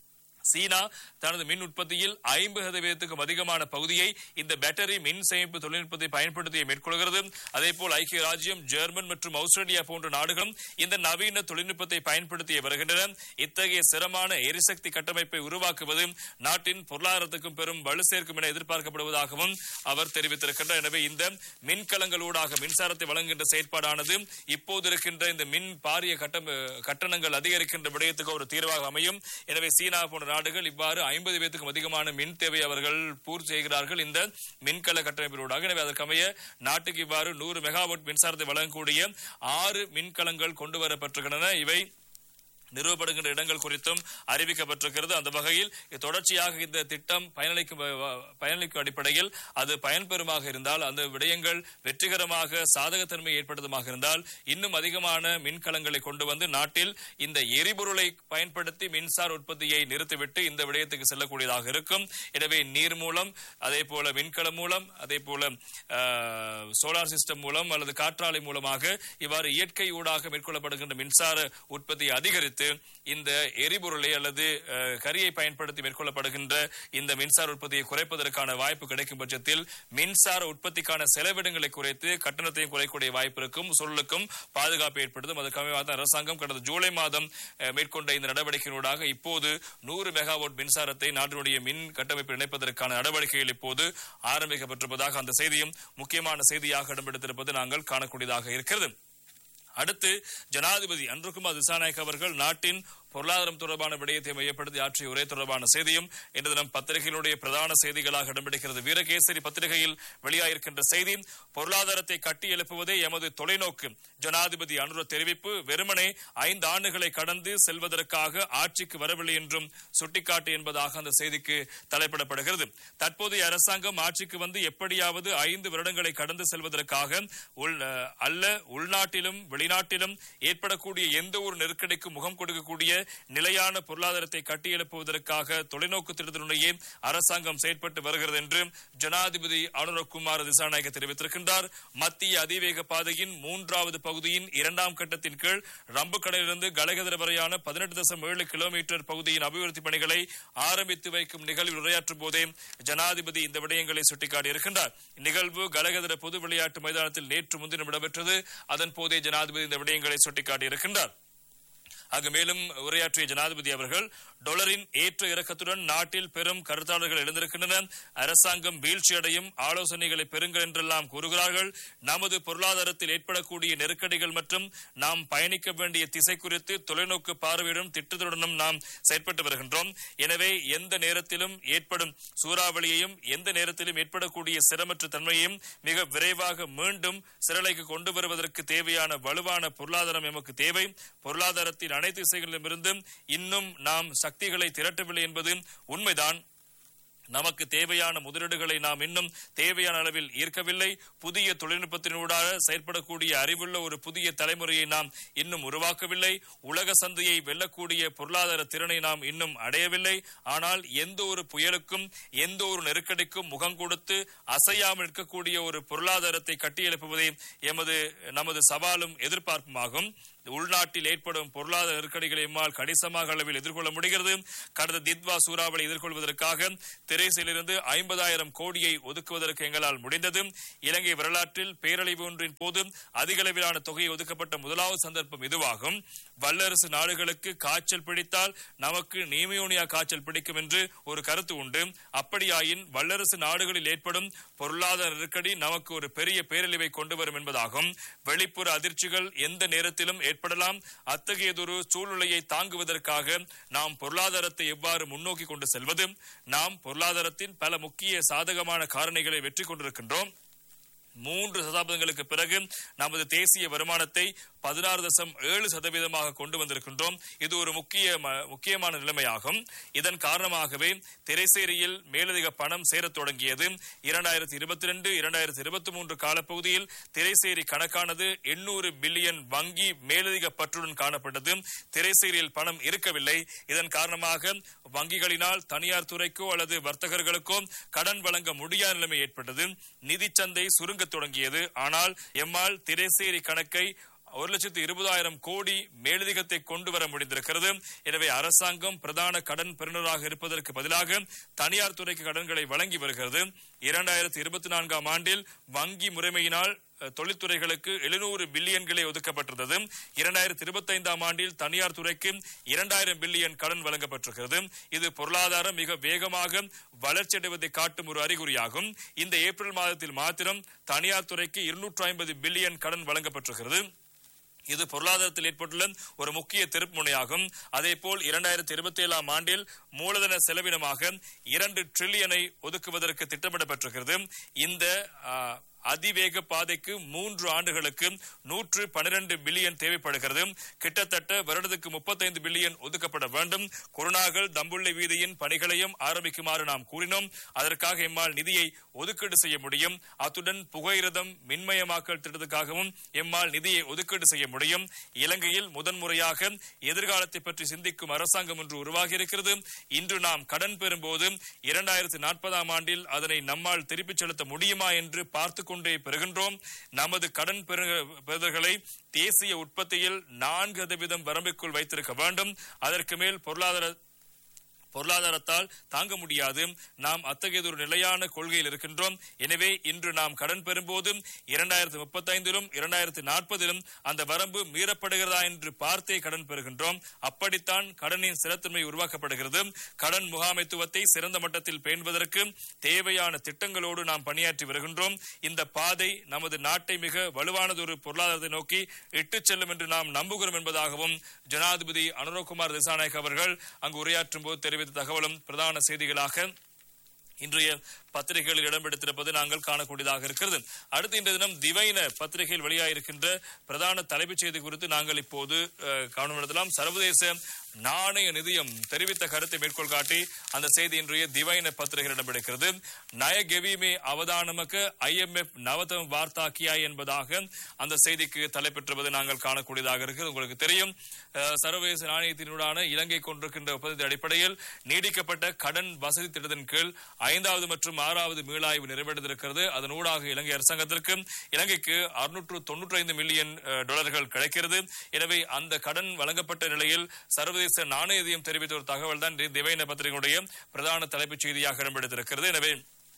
சீனா தனது மின் உற்பத்தியில் ஐம்பது சதவீதத்துக்கும் அதிகமான பகுதியை இந்த பேட்டரி மின் சேமிப்பு தொழில்நுட்பத்தை பயன்படுத்தி மேற்கொள்கிறது அதேபோல் ஐக்கிய ராஜ்யம் ஜெர்மன் மற்றும் ஆஸ்திரேலியா போன்ற நாடுகளும் இந்த நவீன தொழில்நுட்பத்தை பயன்படுத்தி வருகின்றன இத்தகைய சிரமமான எரிசக்தி கட்டமைப்பை உருவாக்குவது நாட்டின் பொருளாதாரத்துக்கும் பெரும் வலு சேர்க்கும் என எதிர்பார்க்கப்படுவதாகவும் அவர் தெரிவித்திருக்கின்றார் எனவே இந்த மின்கலங்களூடாக மின்சாரத்தை வழங்குகின்ற செயற்பாடானது இப்போது இருக்கின்ற இந்த மின் பாரிய கட்டம் கட்டணங்கள் அதிகரிக்கின்ற விடயத்துக்கு ஒரு தீர்வாக அமையும் எனவே சீனா போன்ற நாடுகள் இவ்வாறு ஐம்பது பேத்துக்கும் அதிகமான மின் தேவை அவர்கள் பூர்த்தி செய்கிறார்கள் இந்த மின்கல கட்டமைப்பினூடாக எனவே அதற்கமைய நாட்டுக்கு இவ்வாறு நூறு மெகாவாட் மின்சாரத்தை வழங்கக்கூடிய ஆறு மின்கலங்கள் கொண்டு வரப்பட்டிருக்கின்றன இவை நிறுவப்படுகின்ற இடங்கள் குறித்தும் அறிவிக்கப்பட்டிருக்கிறது அந்த வகையில் தொடர்ச்சியாக இந்த திட்டம் பயனளிக்கும் பயனளிக்கும் அடிப்படையில் அது பயன்பெறுமாக இருந்தால் அந்த விடயங்கள் வெற்றிகரமாக சாதகத்தன்மை ஏற்படுத்துமாக இருந்தால் இன்னும் அதிகமான மின்கலங்களை கொண்டு வந்து நாட்டில் இந்த எரிபொருளை பயன்படுத்தி மின்சார உற்பத்தியை நிறுத்திவிட்டு இந்த விடயத்துக்கு செல்லக்கூடியதாக இருக்கும் எனவே நீர் மூலம் அதே போல மின்கலம் மூலம் அதே போல சோலார் சிஸ்டம் மூலம் அல்லது காற்றாலை மூலமாக இவ்வாறு இயற்கை ஊடாக மேற்கொள்ளப்படுகின்ற மின்சார உற்பத்தியை அதிகரித்து இந்த எரிபொருளை அல்லது அஹ், கரியை பயன்படுத்தி மேற்கொள்ளப்படுகின்ற இந்த மின்சார உற்பத்தியை குறைப்பதற்கான வாய்ப்பு கிடைக்கும் பட்சத்தில் மின்சார உற்பத்திக்கான செலவினங்களை குறைத்து கட்டணத்தையும் குறைக்கூடிய வாய்ப்பு இருக்கும் சூழலுக்கும் பாதுகாப்பு ஏற்படுத்தும் அதற்காக தான் அரசாங்கம் கடந்த ஜூலை மாதம் அஹ், மேற்கொண்ட இந்த நடவடிக்கையினூடாக இப்போது நூறு மெகாவாட் மின்சாரத்தை நாட்டினுடைய மின் கட்டமைப்பில் இணைப்பதற்கான நடவடிக்கைகள் இப்போது ஆரம்பிக்கப்பட்டிருப்பதாக அந்த செய்தியும் முக்கியமான செய்தியாக இடம்பெடுத்திருப்பது நாங்கள் காணக்கூடியதாக இருக்கிறது அடுத்து ஜனாதிபதி அன்றுகுமார் திசாநாயக் அவர்கள் நாட்டின் பொருளாதாரம் தொடர்பான விடயத்தை மையப்படுத்தி ஆற்றிய உரை தொடர்பான செய்தியும் இன்று தினம் பத்திரிகைகளுடைய பிரதான செய்திகளாக இடம்பெடுக்கிறது வீரகேசரி பத்திரிகையில் வெளியாயிருக்கின்ற செய்தி பொருளாதாரத்தை கட்டி எழுப்புவதே எமது தொலைநோக்கு ஜனாதிபதி அனுர தெரிவிப்பு வெறுமனே ஐந்து ஆண்டுகளை கடந்து செல்வதற்காக ஆட்சிக்கு வரவில்லை என்றும் சுட்டிக்காட்டு என்பதாக அந்த செய்திக்கு தலைப்பிடப்படுகிறது தற்போதைய அரசாங்கம் ஆட்சிக்கு வந்து எப்படியாவது ஐந்து வருடங்களை கடந்து செல்வதற்காக உள் அல்ல உள்நாட்டிலும் வெளிநாட்டிலும் ஏற்படக்கூடிய எந்த ஒரு நெருக்கடிக்கும் முகம் கொடுக்கக்கூடிய நிலையான பொருளாதாரத்தை கட்டியெழுப்புவதற்காக தொலைநோக்கு திட்டத்தினுடைய அரசாங்கம் செயற்பட்டு வருகிறது என்று ஜனாதிபதி அனுரகுமார் திசாநாயக்க தெரிவித்திருக்கின்றார் மத்திய அதிவேக பாதையின் மூன்றாவது பகுதியின் இரண்டாம் கட்டத்தின் கீழ் ரம்புக்கடையிலிருந்து கலகதர வரையான பதினெட்டு தசம் ஏழு கிலோமீட்டர் பகுதியின் அபிவிருத்தி பணிகளை ஆரம்பித்து வைக்கும் நிகழ்வில் உரையாற்றும் போதே ஜனாதிபதி இந்த விடயங்களை சுட்டிக்காட்டியிருக்கின்றார் நிகழ்வு கலகதர பொது விளையாட்டு மைதானத்தில் நேற்று முன்தினம் இடம்பெற்றது அதன் போதே ஜனாதிபதி இந்த விடயங்களை சுட்டிக்காட்டியிருக்கின்றார் அங்கு மேலும் உரையாற்றிய ஜனாதிபதி அவர்கள் டொலரின் ஏற்ற இறக்கத்துடன் நாட்டில் பெரும் கருத்தாளர்கள் எழுந்திருக்கின்றனர் அரசாங்கம் வீழ்ச்சியடையும் ஆலோசனைகளை பெறுங்கள் என்றெல்லாம் கூறுகிறார்கள் நமது பொருளாதாரத்தில் ஏற்படக்கூடிய நெருக்கடிகள் மற்றும் நாம் பயணிக்க வேண்டிய திசை குறித்து தொலைநோக்கு பார்வையுடன் திட்டத்துடனும் நாம் செயற்பட்டு வருகின்றோம் எனவே எந்த நேரத்திலும் ஏற்படும் சூறாவளியையும் எந்த நேரத்திலும் ஏற்படக்கூடிய சிரமற்ற தன்மையையும் மிக விரைவாக மீண்டும் சிறலைக்கு கொண்டு வருவதற்கு தேவையான வலுவான பொருளாதாரம் எமக்கு தேவை பொருளாதாரத்தின் அனைத்து திசைகளிலுமிருந்தும் இன்னும் நாம் சக்திகளை திரட்டவில்லை என்பது உண்மைதான் நமக்கு தேவையான முதலீடுகளை நாம் இன்னும் தேவையான அளவில் ஈர்க்கவில்லை புதிய தொழில்நுட்பத்தினூடாக செயற்படக்கூடிய அறிவுள்ள ஒரு புதிய தலைமுறையை நாம் இன்னும் உருவாக்கவில்லை உலக சந்தையை வெல்லக்கூடிய பொருளாதார திறனை நாம் இன்னும் அடையவில்லை ஆனால் எந்த ஒரு புயலுக்கும் எந்த ஒரு நெருக்கடிக்கும் முகம் கொடுத்து அசையாமல் இருக்கக்கூடிய ஒரு பொருளாதாரத்தை கட்டியெழுப்புவதே எமது நமது சவாலும் எதிர்பார்ப்புமாகும் உள்நாட்டில் ஏற்படும் பொருளாதார நெருக்கடிகளை எம்மால் கணிசமாக அளவில் எதிர்கொள்ள முடிகிறது கடந்த தித்வா சூறாவளி எதிர்கொள்வதற்காக திரைசிலிருந்து ஐம்பதாயிரம் கோடியை ஒதுக்குவதற்கு எங்களால் முடிந்தது இலங்கை வரலாற்றில் பேரழிவு ஒன்றின் போது அதிக அளவிலான தொகை ஒதுக்கப்பட்ட முதலாவது சந்தர்ப்பம் இதுவாகும் வல்லரசு நாடுகளுக்கு காய்ச்சல் பிடித்தால் நமக்கு நீமியோனியா காய்ச்சல் பிடிக்கும் என்று ஒரு கருத்து உண்டு அப்படியாயின் வல்லரசு நாடுகளில் ஏற்படும் பொருளாதார நெருக்கடி நமக்கு ஒரு பெரிய பேரழிவை கொண்டு வரும் என்பதாகும் வெளிப்புற அதிர்ச்சிகள் எந்த நேரத்திலும் ஏற்படலாம் அத்தகையதொரு சூழ்நிலையை தாங்குவதற்காக நாம் பொருளாதாரத்தை எவ்வாறு முன்னோக்கி கொண்டு செல்வது நாம் பொருளாதாரத்தின் பல முக்கிய சாதகமான காரணிகளை வெற்றி கொண்டிருக்கின்றோம் மூன்று சதாப்தங்களுக்கு பிறகு நமது தேசிய வருமானத்தை பதினாறு தசம் ஏழு சதவீதமாக கொண்டு வந்திருக்கின்றோம் இது ஒரு முக்கிய ம- முக்கியமான நிலைமையாகும் இதன் காரணமாகவே திரைசேரியில் மேலதிக பணம் சேரத் தொடங்கியது இரண்டாயிரத்தி இருபத்தி ரெண்டு இரண்டாயிரத்தி இருபத்தி மூன்று காலப்பகுதியில் திரைசேரி கணக்கானது எண்ணூறு பில்லியன் வங்கி மேலதிக பற்றுடன் காணப்பட்டது திரைசேரியில் பணம் இருக்கவில்லை இதன் காரணமாக வங்கிகளினால் தனியார் துறைக்கோ அல்லது வர்த்தகர்களுக்கோ கடன் வழங்க முடியாத நிலைமை ஏற்பட்டது நிதிச்சந்தை சுருங்கத் தொடங்கியது ஆனால் எம்மால் திரைசேரி கணக்கை ஒரு லட்சத்து இருபதாயிரம் கோடி மேலதிகத்தை கொண்டு வர முடிந்திருக்கிறது எனவே அரசாங்கம் பிரதான கடன் பெறுநராக இருப்பதற்கு பதிலாக தனியார் துறைக்கு கடன்களை வழங்கி வருகிறது இரண்டாயிரத்தி இருபத்தி நான்காம் ஆண்டில் வங்கி முறைமையினால் அஹ், தொழில்துறைகளுக்கு எழுநூறு பில்லியன்களே ஒதுக்கப்பட்டிருந்தது இரண்டாயிரத்தி இருபத்தி ஐந்தாம் ஆண்டில் தனியார் துறைக்கு இரண்டாயிரம் பில்லியன் கடன் வழங்கப்பட்டிருக்கிறது இது பொருளாதாரம் மிக வேகமாக வளர்ச்சியடைவதை காட்டும் ஒரு அறிகுறியாகும் இந்த ஏப்ரல் மாதத்தில் மாத்திரம் தனியார் துறைக்கு இருநூற்று ஐம்பது பில்லியன் கடன் வழங்கப்பட்டிருக்கிறது இது பொருளாதாரத்தில் ஏற்பட்டுள்ள ஒரு முக்கிய திருப்பு முனையாகும் அதேபோல் இரண்டாயிரத்தி இருபத்தி ஏழாம் ஆண்டில் மூலதன செலவினமாக இரண்டு டிரில்லியனை ஒதுக்குவதற்கு திட்டமிடப்பட்டிருக்கிறது இந்த ஆ, அதிவேக பாதைக்கு மூன்று ஆண்டுகளுக்கு நூற்று பனிரெண்டு பில்லியன் தேவைப்படுகிறது கிட்டத்தட்ட வருடத்துக்கு முப்பத்தைந்து பில்லியன் ஒதுக்கப்பட வேண்டும் குருணாகல் தம்புள்ளை வீதியின் பணிகளையும் ஆரம்பிக்குமாறு நாம் கூறினோம் அதற்காக எம்மால் நிதியை ஒதுக்கீடு செய்ய முடியும் அத்துடன் புகையிரதம் மின்மயமாக்கல் திட்டத்துக்காகவும் எம்மால் நிதியை ஒதுக்கீடு செய்ய முடியும் இலங்கையில் முதன்முறையாக எதிர்காலத்தை பற்றி சிந்திக்கும் அரசாங்கம் ஒன்று உருவாகி இருக்கிறது இன்று நாம் கடன் பெறும்போது இரண்டாயிரத்தி நாற்பதாம் ஆண்டில் அதனை நம்மால் திருப்பிச் செலுத்த முடியுமா என்று பார்த்து கொண்டே பெறுகின்றோம் நமது கடன் பெறு- பெறுதல்களை தேசிய உற்பத்தியில் நான்கு சதவீதம் வரம்பிற்குள் வைத்திருக்க வேண்டும் அதற்கு மேல் பொருளாதார பொருளாதாரத்தால் தாங்க முடியாது நாம் அத்தகையதொரு நிலையான கொள்கையில் இருக்கின்றோம் எனவே இன்று நாம் கடன் பெறும்போது இரண்டாயிரத்தி முப்பத்தைந்திலும் இரண்டாயிரத்தி நாற்பதிலும் அந்த வரம்பு மீறப்படுகிறதா என்று பார்த்தே கடன் பெறுகின்றோம் அப்படித்தான் கடனின் சிறத்தன்மை உருவாக்கப்படுகிறது கடன் முகாமைத்துவத்தை சிறந்த மட்டத்தில் பேணுவதற்கு தேவையான திட்டங்களோடு நாம் பணியாற்றி வருகின்றோம் இந்த பாதை நமது நாட்டை மிக வலுவானதொரு பொருளாதாரத்தை நோக்கி இட்டுச் செல்லும் என்று நாம் நம்புகிறோம் என்பதாகவும் ஜனாதிபதி அனுரகுமார் திசாநாயக் அவர்கள் அங்கு உரையாற்றும் போது தெரிவித்த தகவலும் பிரதான செய்திகளாக இன்றைய பத்திரிகைகளில் இடம்பெடுத்திருப்பது நாங்கள் காணக்கூடியதாக இருக்கிறது அடுத்து இன்றைய தினம் திவைன பத்திரிகையில் வெளியாயிருக்கின்ற பிரதான தலைப்புச் செய்தி குறித்து நாங்கள் இப்போது அஹ், கவனம் எடுத்தலாம் சர்வதேச நாணய நிதியம் தெரிவித்த கருத்தை மேற்கோள் காட்டி அந்த செய்தி இன்றைய திவைன பத்திரிகையில் இடம்பெடுக்கிறது நய கெவிமே அவதானமக்கு ஐஎம்எஃப் நவதம் வார்த்தாக்கியா என்பதாக அந்த செய்திக்கு தலைப்பெற்றுவது நாங்கள் காணக்கூடியதாக இருக்கிறது உங்களுக்கு தெரியும் அஹ், சர்வதேச நாணயத்தினூடான இலங்கை கொண்டிருக்கின்ற ஒப்பந்தத்தின் அடிப்படையில் நீடிக்கப்பட்ட கடன் வசதி திட்டத்தின் கீழ் ஐந்தாவது மற்றும் ஆறாவது மீளாய்வு நிறைவடைந்திருக்கிறது அதன் ஊடாக இலங்கை அரசாங்கத்திற்கு இலங்கைக்கு அறுநூற்று தொன்னூற்றி ஐந்து மில்லியன் அஹ், டாலர்கள் கிடைக்கிறது எனவே அந்த கடன் வழங்கப்பட்ட நிலையில் சர்வதேச நாணய நிதியம் தெரிவித்த ஒரு தகவல் தான் திவைன பத்திரிகையுடைய பிரதான தலைப்புச் செய்தியாக இடம்பெடுத்திருக்கிறது எனவே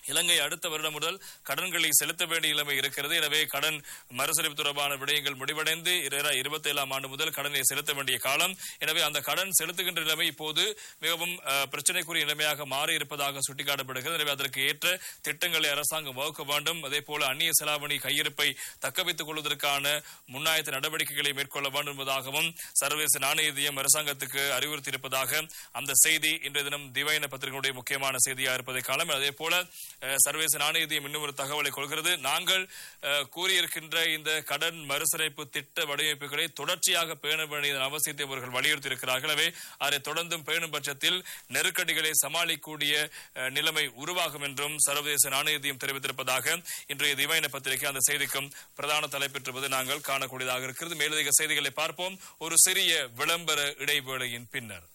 இலங்கை அடுத்த வருடம் முதல் கடன்களை செலுத்த வேண்டிய நிலைமை இருக்கிறது எனவே கடன் மறுசெலுப்பு தொடர்பான விடயங்கள் முடிவடைந்து இருபத்தி ஏழாம் ஆண்டு முதல் கடனை செலுத்த வேண்டிய காலம் எனவே அந்த கடன் செலுத்துகின்ற நிலைமை இப்போது மிகவும் அஹ், பிரச்சனைக்குரிய நிலைமையாக மாறி இருப்பதாக சுட்டிக்காட்டப்படுகிறது எனவே அதற்கு ஏற்ற திட்டங்களை அரசாங்கம் வகுக்க வேண்டும் அதே போல அந்நிய செலாவணி கையிருப்பை தக்க வைத்துக் கொள்வதற்கான முன்னாயத்த நடவடிக்கைகளை மேற்கொள்ள வேண்டும் என்பதாகவும் சர்வதேச நாணய நிதியம் அரசாங்கத்துக்கு அறிவுறுத்தியிருப்பதாக அந்த செய்தி இன்றைய தினம் திவைன பத்திரிகையுடைய முக்கியமான செய்தியாக இருப்பதை காலம் அதே போல அஹ், சர்வதேச நாணய நிதியம் இன்னும் ஒரு தகவலை கொள்கிறது நாங்கள் அஹ், கூறியிருக்கின்ற இந்த கடன் மறுசீரமைப்பு திட்ட வடிவமைப்புகளை தொடர்ச்சியாக பேண வேண்டியதன் அவசியத்தை அவர்கள் வலியுறுத்தியிருக்கிறார்கள் எனவே அதை தொடர்ந்தும் பேணும் பட்சத்தில் நெருக்கடிகளை சமாளிக்கக்கூடிய அஹ், நிலைமை உருவாகும் என்றும் சர்வதேச நாணய நிதியம் தெரிவித்திருப்பதாக இன்றைய திவைன பத்திரிகை அந்த செய்திக்கும் பிரதான தலைப்பெற்றுவது நாங்கள் காணக்கூடியதாக இருக்கிறது மேலதிக செய்திகளை பார்ப்போம் ஒரு சிறிய விளம்பர இடைவேளையின் பின்னர்